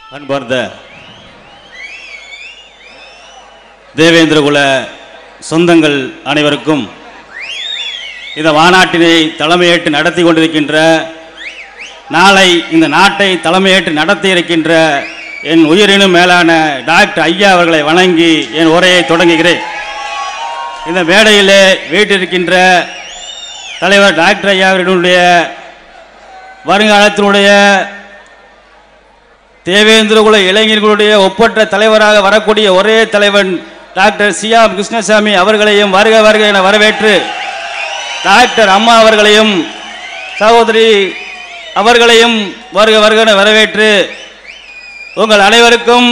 அன்பார்ந்த தேவேந்திரகுல சொந்தங்கள் அனைவருக்கும் இந்த மாநாட்டினை தலைமையேற்று நடத்தி கொண்டிருக்கின்ற நாளை இந்த நாட்டை தலைமையேற்று நடத்தி இருக்கின்ற என் உயிரினும் மேலான டாக்டர் ஐயா அவர்களை வணங்கி என் உரையை தொடங்குகிறேன் இந்த மேடையிலே வீட்டிருக்கின்ற தலைவர் டாக்டர் ஐயா அவர்களுடைய வருங்காலத்தினுடைய தேவேந்திரகுல இளைஞர்களுடைய ஒப்பற்ற தலைவராக வரக்கூடிய ஒரே தலைவன் டாக்டர் சியாம் கிருஷ்ணசாமி அவர்களையும் வருக வருக என வரவேற்று டாக்டர் அம்மா அவர்களையும் சகோதரி அவர்களையும் வருக வருக என வரவேற்று உங்கள் அனைவருக்கும்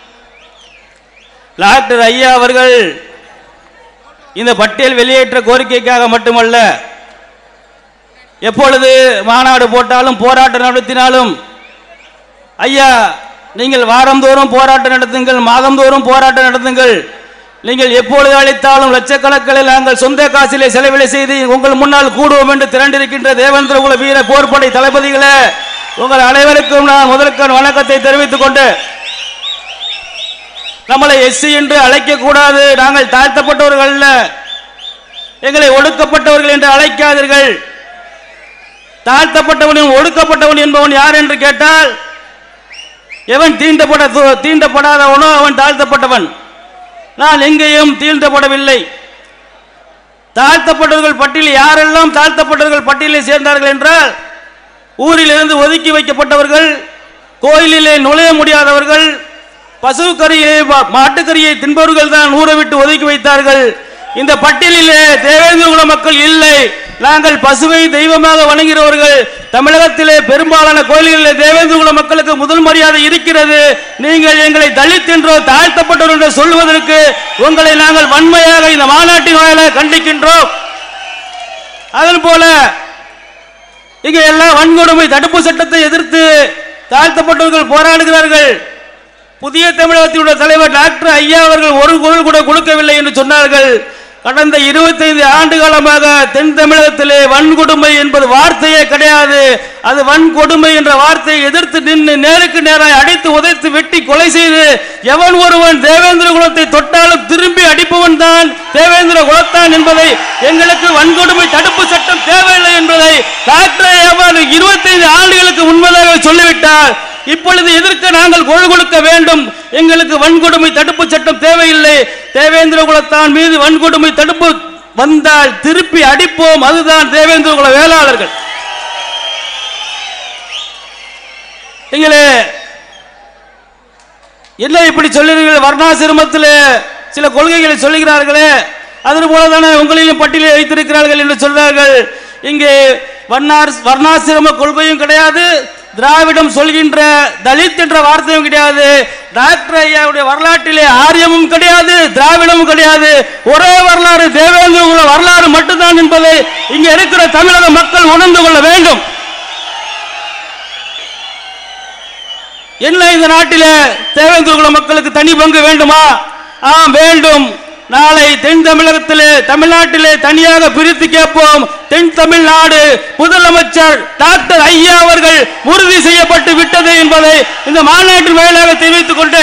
டாக்டர் ஐயா அவர்கள் இந்த பட்டியல் வெளியேற்ற கோரிக்கைக்காக மட்டுமல்ல எப்பொழுது மாநாடு போட்டாலும் போராட்டம் நடத்தினாலும் ஐயா நீங்கள் வாரந்தோறும் போராட்டம் நடத்துங்கள் மாதந்தோறும் போராட்டம் நடத்துங்கள் நீங்கள் எப்பொழுது அழைத்தாலும் லட்சக்கணக்கில் நாங்கள் சொந்த காசிலே செலவிலை செய்து உங்கள் முன்னால் கூடுவோம் என்று திரண்டிருக்கின்ற தேவேந்திர குல வீர போர்ப்படை தளபதிகளே உங்கள் அனைவருக்கும் நான் முதற்கண் வணக்கத்தை தெரிவித்துக் கொண்டு நம்மளை எஸ்சி என்று அழைக்க கூடாது நாங்கள் தாழ்த்தப்பட்டவர்கள் அல்ல எங்களை ஒடுக்கப்பட்டவர்கள் என்று அழைக்காதீர்கள் தாழ்த்தப்பட்டவனும் ஒடுக்கப்பட்டவன் என்பவன் யார் என்று கேட்டால் எவன் தீண்டப்பட தீண்டப்படாதவனோ அவன் தாழ்த்தப்பட்டவன் நான் எங்கேயும் தீண்டப்படவில்லை தாழ்த்தப்பட்டவர்கள் பட்டியலில் யாரெல்லாம் தாழ்த்தப்பட்டவர்கள் பட்டியலில் சேர்ந்தார்கள் என்றால் ஊரிலிருந்து ஒதுக்கி வைக்கப்பட்டவர்கள் கோயிலிலே நுழைய முடியாதவர்கள் பசு கறியை மாட்டுக்கறியை தின்பவர்கள் தான் ஊரை விட்டு ஒதுக்கி வைத்தார்கள் இந்த பட்டியலிலே தேவேந்திர குல மக்கள் இல்லை நாங்கள் பசுவை தெய்வமாக வணங்குகிறவர்கள் தமிழகத்திலே பெரும்பாலான கோயில்களில் தேவேந்திர குல மக்களுக்கு முதல் மரியாதை இருக்கிறது நீங்கள் எங்களை தலித் என்றோ தாழ்த்தப்பட்டவர் என்று சொல்வதற்கு உங்களை நாங்கள் வன்மையாக இந்த மாநாட்டின் வாயிலாக கண்டிக்கின்றோம் அதன் போல இங்க எல்லாம் வன்கொடுமை தடுப்பு சட்டத்தை எதிர்த்து தாழ்த்தப்பட்டவர்கள் போராடுகிறார்கள் புதிய தமிழகத்தினுடைய தலைவர் டாக்டர் ஐயா அவர்கள் ஒரு குரல் கூட கொடுக்கவில்லை என்று சொன்னார்கள் கடந்த இருபத்தைந்து ஆண்டு காலமாக தென் தமிழகத்திலே வன்கொடுமை என்பது வார்த்தையே கிடையாது அது வன்கொடுமை என்ற வார்த்தையை எதிர்த்து நின்று நேருக்கு நேராக அடித்து உதைத்து வெட்டி கொலை செய்து எவன் ஒருவன் தேவேந்திர குலத்தை தொட்டாலும் திரும்பி அடிப்பவன் தான் தேவேந்திர குலத்தான் என்பதை எங்களுக்கு வன்கொடுமை தடுப்பு சட்டம் தேவையில்லை என்பதை டாக்டர் அவர் இருபத்தைந்து ஆண்டுகளுக்கு முன்பதாக சொல்லிவிட்டார் இப்பொழுது எதிர்க்க நாங்கள் குரல் கொடுக்க வேண்டும் எங்களுக்கு வன்கொடுமை தடுப்பு சட்டம் தேவையில்லை தேவேந்திர குலத்தான் மீது வன்கொடுமை தடுப்பு வந்தால் திருப்பி அடிப்போம் அதுதான் தேவேந்திர குல வேளாளர்கள் நீங்களே என்ன இப்படி சொல்லுறீர்கள் வர்ணாசிரமத்தில் சில கொள்கைகளை சொல்லுகிறார்களே அது போல தானே உங்களையும் பட்டியலில் வைத்திருக்கிறார்கள் என்று சொல்றார்கள் இங்கே வர்ணார் வர்ணாசிரம கொள்கையும் கிடையாது திராவிடம் சொல்கின்ற தலித் என்ற வார்த்தையும் கிடையாது டாக்டர் ஐயாவுடைய வரலாற்றிலே ஆரியமும் கிடையாது திராவிடமும் கிடையாது ஒரே வரலாறு தேவேந்திர குல வரலாறு மட்டும்தான் என்பதை இங்கே இருக்கிற தமிழக மக்கள் உணர்ந்து கொள்ள வேண்டும் என்ன இந்த நாட்டிலே தேவேந்திர குல மக்களுக்கு தனி பங்கு வேண்டுமா ஆம் வேண்டும் நாளை தென் தமிழகத்திலே தமிழ்நாட்டிலே தனியாக பிரித்து கேட்போம் தென் தமிழ்நாடு முதலமைச்சர் டாக்டர் ஐயா அவர்கள் உறுதி செய்யப்பட்டு விட்டது என்பதை இந்த மாநாட்டின் வாயிலாக தெரிவித்துக் கொண்டு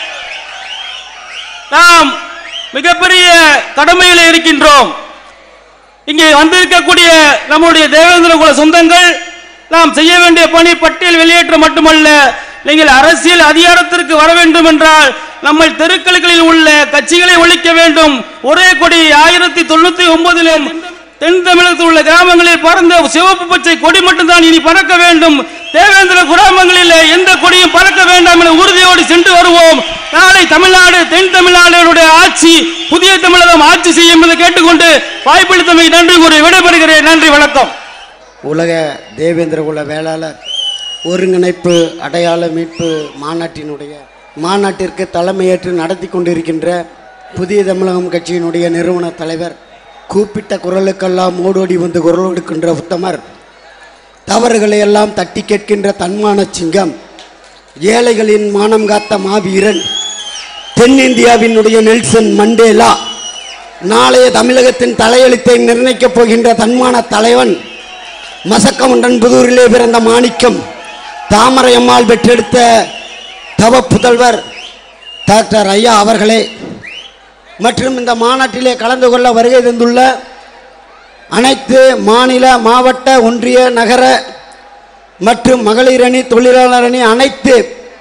நாம் மிகப்பெரிய கடமையில் இருக்கின்றோம் இங்கே வந்திருக்கக்கூடிய நம்முடைய தேவேந்திர குல சொந்தங்கள் நாம் செய்ய வேண்டிய பணி பட்டியல் வெளியேற்ற மட்டுமல்ல நீங்கள் அரசியல் அதிகாரத்திற்கு வர வேண்டும் என்றால் நம்ம தெருக்களில் உள்ள கட்சிகளை ஒழிக்க வேண்டும் ஒரே கொடி ஆயிரத்தி தொண்ணூத்தி ஒன்பதிலும் தென் தமிழகத்தில் உள்ள கிராமங்களில் பறந்த சிவப்பு பச்சை கொடி மட்டும்தான் இனி பறக்க வேண்டும் தேவேந்திர கிராமங்களில் எந்த கொடியும் பறக்க வேண்டாம் என உறுதியோடு சென்று வருவோம் நாளை தமிழ்நாடு தென் தமிழ்நாடுடைய ஆட்சி புதிய தமிழகம் ஆட்சி செய்யும் என்று கேட்டுக்கொண்டு வாய்ப்பளித்தமைக்கு நன்றி கூறி விடைபெறுகிறேன் நன்றி வணக்கம் உலக தேவேந்திரகுல வேளாளர் ஒருங்கிணைப்பு அடையாள மீட்பு மாநாட்டினுடைய மாநாட்டிற்கு தலைமையேற்று நடத்தி கொண்டிருக்கின்ற புதிய தமிழகம் கட்சியினுடைய நிறுவன தலைவர் கூப்பிட்ட குரலுக்கெல்லாம் ஓடோடி வந்து குரல் கொடுக்கின்ற உத்தமர் தவறுகளை எல்லாம் தட்டி கேட்கின்ற தன்மான சிங்கம் ஏழைகளின் மானம் காத்த மாவீரன் தென்னிந்தியாவினுடைய நெல்சன் மண்டேலா நாளைய தமிழகத்தின் தலையெழுத்தை நிர்ணயிக்கப் போகின்ற தன்மான தலைவன் மசக்கமுண்டன் புதூரிலே பிறந்த மாணிக்கம் தாமரை அம்மாள் பெற்றெடுத்த தவ புதல்வர் டாக்டர் ஐயா அவர்களே மற்றும் இந்த மாநாட்டிலே கலந்து கொள்ள வருகை தந்துள்ள அனைத்து மாநில மாவட்ட ஒன்றிய நகர மற்றும் மகளிர் அணி தொழிலாளர் அணி அனைத்து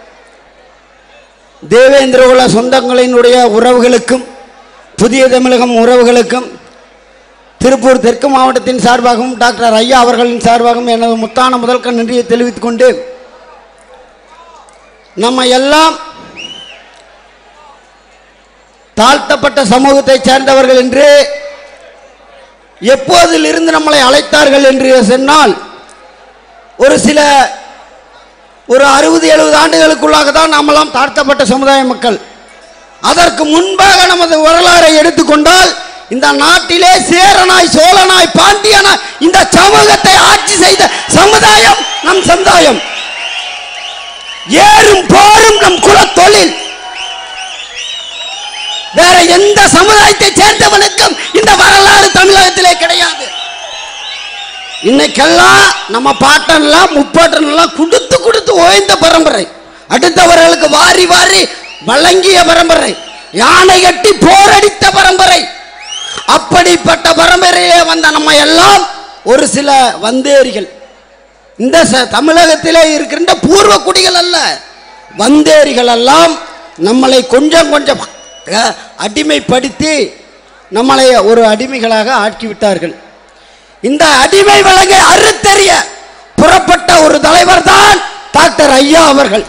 தேவேந்திரகுல சொந்தங்களினுடைய உறவுகளுக்கும் புதிய தமிழகம் உறவுகளுக்கும் திருப்பூர் தெற்கு மாவட்டத்தின் சார்பாகவும் டாக்டர் ஐயா அவர்களின் சார்பாகவும் எனது முத்தான முதல்க நன்றியை தெரிவித்துக் கொண்டு நம்ம எல்லாம் தாழ்த்தப்பட்ட சமூகத்தை சேர்ந்தவர்கள் என்று எப்போதிலிருந்து நம்மளை அழைத்தார்கள் என்று சொன்னால் ஒரு சில ஒரு அறுபது எழுபது ஆண்டுகளுக்குள்ளாக தான் நாமெல்லாம் தாழ்த்தப்பட்ட சமுதாய மக்கள் அதற்கு முன்பாக நமது வரலாறை எடுத்துக்கொண்டால் இந்த நாட்டிலே சேரனாய் சோழனாய் பாண்டியனாய் இந்த சமூகத்தை ஆட்சி செய்த சமுதாயம் நம் சமுதாயம் ஏறும் போரும் நம் குல தொழில் வேற எந்த சமுதாயத்தை சேர்ந்தவனுக்கும் இந்த வரலாறு தமிழகத்திலே கிடையாது இன்னைக்கெல்லாம் நம்ம பாட்டன்லாம் முப்பாட்டன்லாம் கொடுத்து கொடுத்து ஓய்ந்த பரம்பரை அடுத்தவர்களுக்கு வாரி வாரி வழங்கிய பரம்பரை யானை கட்டி போரடித்த பரம்பரை அப்படிப்பட்ட பரம்பரையிலே வந்த நம்ம எல்லாம் ஒரு சில வந்தேரிகள் இந்த ச- தமிழகத்திலே இருக்கின்ற பூர்வ குடிகள் அல்ல வந்தேரிகள் எல்லாம் நம்மளை கொஞ்சம் கொஞ்சம் அஹ், அடிமைப்படுத்தி நம்மளை ஒரு அடிமைகளாக ஆக்கி விட்டார்கள் இந்த அடிமை வழங்கை அறுத்தெறிய புறப்பட்ட ஒரு தலைவர் தான் டாக்டர் ஐயா அவர்கள்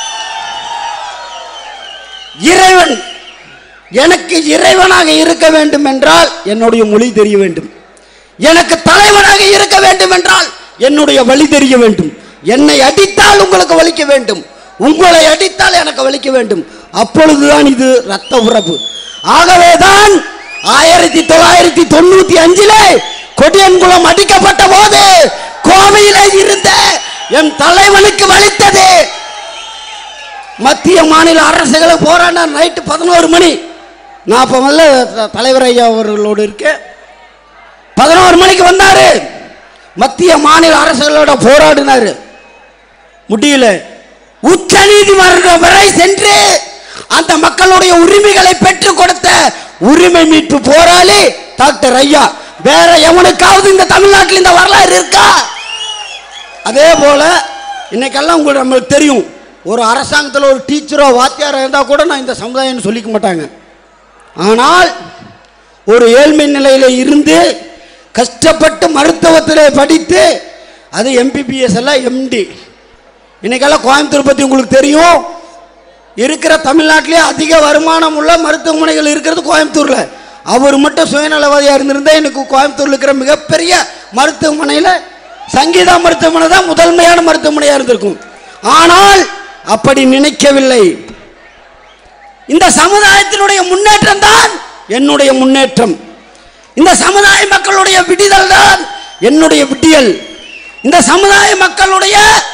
இறைவன் எனக்கு இறைவனாக இருக்க வேண்டும் என்றால் என்னுடைய மொழி தெரிய வேண்டும் எனக்கு தலைவனாக இருக்க வேண்டும் என்றால் என்னுடைய வழி தெரிய வேண்டும் என்னை அடித்தால் உங்களுக்கு வலிக்க வேண்டும் உங்களை அடித்தால் எனக்கு வலிக்க வேண்டும் அப்பொழுதுதான் இது ரத்த உறவு ஆகவேதான் ஆயிரத்தி தொள்ளாயிரத்தி தொண்ணூத்தி அஞ்சிலே கொடியன்குளம் அடிக்கப்பட்ட போது கோவையிலே இருந்த என் தலைவனுக்கு வலித்தது மத்திய மாநில அரசுகளை போராட நைட்டு பதினோரு மணி நான் அப்போ முதல்ல த- தலைவர் ஐயா அவர்களோடு இருக்கேன் பதினோரு மணிக்கு வந்தாரு மத்திய மாநில அரசுகளோட போராடினாரு முடியல உச்ச நீதிமன்றம் வரை சென்று அந்த மக்களுடைய உரிமைகளை பெற்றுக் கொடுத்த உரிமை மீட்பு போராளி டாக்டர் ஐயா வேற எவனுக்காவது இந்த தமிழ்நாட்டில் இந்த வரலாறு இருக்கா அதே போல இன்னைக்கெல்லாம் உங்களுக்கு நம்மளுக்கு தெரியும் ஒரு அரசாங்கத்தில் ஒரு டீச்சரோ வாத்தியாரோ இருந்தால் கூட நான் இந்த சமுதாயம்னு சொல்லிக்க மாட்டாங்க ஆனால் ஒரு ஏழ்மை நிலையில் இருந்து கஷ்டப்பட்டு மருத்துவத்திலே படித்து அது எம்பிபிஎஸ் எல்லாம் எம்டி இன்னைக்கெல்லாம் கோயம்புத்தூர் பற்றி உங்களுக்கு தெரியும் இருக்கிற தமிழ்நாட்டிலே அதிக வருமானம் உள்ள மருத்துவமனைகள் இருக்கிறது கோயம்புத்தூரில் அவர் மட்டும் சுயநலவாதியாக இருந்திருந்தா எனக்கு கோயம்புத்தூரில் இருக்கிற மிகப்பெரிய மருத்துவமனையில் சங்கீதா மருத்துவமனை தான் முதன்மையான மருத்துவமனையாக இருந்திருக்கும் ஆனால் அப்படி நினைக்கவில்லை இந்த சமுதாயத்தினுடைய முன்னேற்றம் தான் என்னுடைய முன்னேற்றம் இந்த சமுதாய மக்களுடைய விடிதல் தான் என்னுடைய விடியல் இந்த சமுதாய மக்களுடைய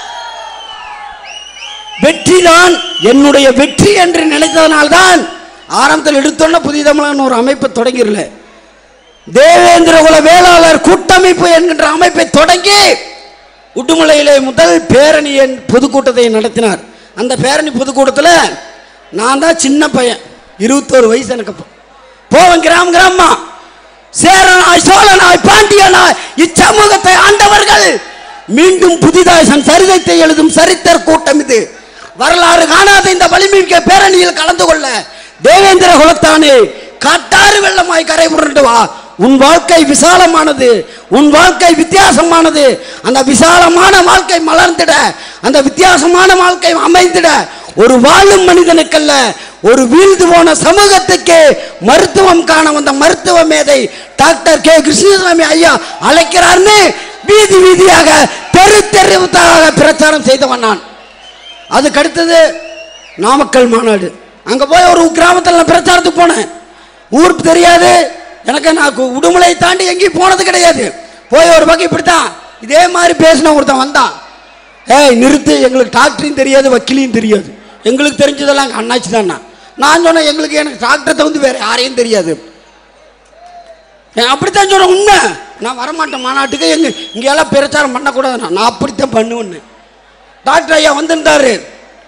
வெற்றி தான் என்னுடைய வெற்றி என்று நினைத்ததனால்தான் ஆரம்பத்தில் எடுத்தோன்ன புதிய தமிழன் ஒரு அமைப்பை தொடங்கிடல தேவேந்திர குல வேளாளர் கூட்டமைப்பு என்கின்ற அமைப்பை தொடங்கி உடுமலையிலே முதல் பேரணி என் பொதுக்கூட்டத்தை நடத்தினார் அந்த பேரணி பொதுக்கூட்டத்தில் நான் தான் சின்ன பையன் இருபத்தோரு வயசு எனக்கு அப்போ போவேன் கிராம கிராமமா சேரனாய் சோழனாய் பாண்டியனாய் இச்சமூகத்தை ஆண்டவர்கள் மீண்டும் புதிதாய் சன் சரிதத்தை எழுதும் சரித்தர் கூட்டம் இது வரலாறு காணாத இந்த வலிமைமிக்க பேரணியில் கலந்து கொள்ள தேவேந்திர குலத்தானே காட்டாறு வெள்ளமாய் கரை புரண்டு வா உன் வாழ்க்கை விசாலமானது உன் வாழ்க்கை வித்தியாசமானது அந்த விசாலமான வாழ்க்கை மலர்ந்திட அந்த வித்தியாசமான வாழ்க்கை அமைந்திட ஒரு வாழும் மனிதனுக்கல்ல ஒரு வீழ்ந்து போன சமூகத்துக்கு மருத்துவம் காண வந்த மருத்துவ மேதை டாக்டர் கே கிருஷ்ணசாமி ஐயா அழைக்கிறார்னு வீதி வீதியாக தெரு தெருவுத்தாக பிரச்சாரம் செய்தவன் நான் அதுக்கு அடுத்தது நாமக்கல் மாநாடு அங்கே போய் ஒரு கிராமத்தில் நான் பிரச்சாரத்துக்கு போனேன் ஊருக்கு தெரியாது எனக்கு நான் கு- உடுமலையை தாண்டி எங்கேயும் போனது கிடையாது போய் ஒரு பக்கம் இப்படித்தான் இதே மாதிரி பேசின ஒருத்தன் வந்தான் ஏய் நிறுத்து எங்களுக்கு டாக்டரையும் தெரியாது வக்கீலையும் தெரியாது எங்களுக்கு தெரிஞ்சதெல்லாம் எங்கள் அண்ணாச்சி தான்ண்ணா நான் சொன்னேன் எங்களுக்கு எனக்கு டாக்டரை தவிர்த்து வேறு யாரையும் தெரியாது ஏன் அப்படித்தான் சொல்கிறேன் உண்மை நான் வரமாட்டேன் மாநாட்டுக்கு எங்க இங்கெல்லாம் பிரச்சாரம் பண்ணக்கூடாது நான் அப்படித்தான் பண்ணுவேன்னு டாக்டர் ஐயா வந்திருந்தாரு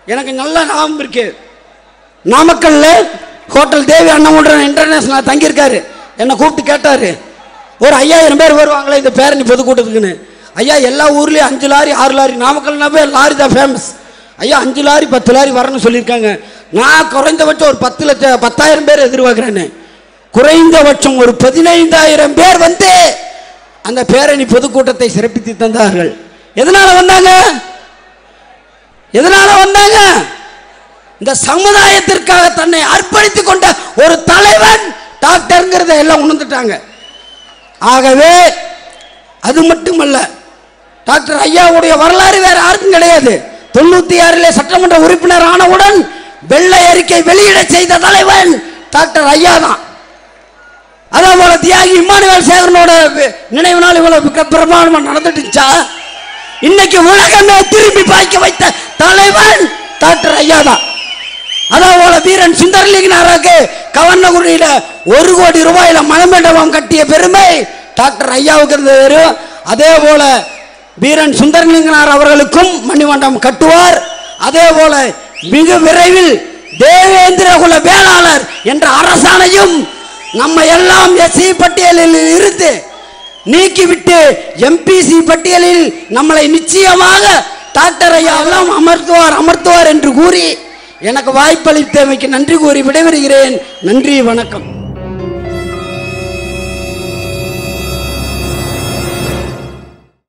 எனக்கு நல்ல ஞாபகம் இருக்கு நாமக்கல்ல ஹோட்டல் தேவி அண்ணமுடன் இன்டர்நேஷனல் தங்கியிருக்காரு என்னை கூப்பிட்டு கேட்டாரு ஒரு ஐயாயிரம் பேர் வருவாங்களே இந்த பேரணி பொதுக்கூட்டத்துக்குன்னு ஐயா எல்லா ஊர்லேயும் அஞ்சு லாரி ஆறு லாரி நாமக்கல்னாவே லாரி தான் ஃபேமஸ் ஐயா அஞ்சு லாரி பத்து லாரி வரணும்னு சொல்லியிருக்காங்க நான் குறைந்தபட்சம் ஒரு பத்து லட்சம் பத்தாயிரம் பேர் எதிர்பார்க்குறேன்னு குறைந்தபட்சம் ஒரு பதினைந்தாயிரம் பேர் வந்து அந்த பேரணி பொதுக்கூட்டத்தை சிறப்பித்து தந்தார்கள் எதனால வந்தாங்க எதனால வந்தாங்க இந்த சமுதாயத்திற்காக தன்னை அர்ப்பணித்துக் கொண்ட ஒரு தலைவன் டாக்டருங்கிறத எல்லாம் உணர்ந்துட்டாங்க ஆகவே அது மட்டுமல்ல டாக்டர் ஐயாவுடைய வரலாறு வேற யாருக்கும் கிடையாது தொண்ணூத்தி ஆறிலே சட்டமன்ற உறுப்பினர் ஆனவுடன் வெள்ளை அறிக்கை வெளியிட செய்த தலைவன் டாக்டர் ஐயா தான் அதே போல தியாகி இம்மானுவேல் சேகரனோட வி- நினைவு நாள் இவ்வளவு மிக பிரமாணமா நடந்துட்டுச்சா இன்னைக்கு உலகமே திரும்பி பார்க்க வைத்த தலைவன் டாக்டர் ஐயா தான் அதே போல வீரன் சுந்தரலிங்கனாருக்கு கவர்னகுடியில ஒரு கோடி ரூபாயில மணமண்டபம் கட்டிய பெருமை டாக்டர் ஐயாவுக்கு இருந்தது அதே போல வீரன் சுந்தரலிங்கனார் அவர்களுக்கும் மணிமண்டபம் கட்டுவார் அதே போல மிக விரைவில் தேவேந்திர குல வேளாளர் என்ற அரசாணையும் நம்ம எல்லாம் எஸ்சி பட்டியலில் இருந்து நீக்கிவிட்டு எம்பிசி பட்டியலில் நம்மளை நிச்சயமாக டாக்டர் ஐயா எல்லாம் அமர்த்துவார் அமர்த்துவார் என்று கூறி எனக்கு வாய்ப்பளித்தமைக்கு நன்றி கூறி விடைபெறுகிறேன் நன்றி வணக்கம்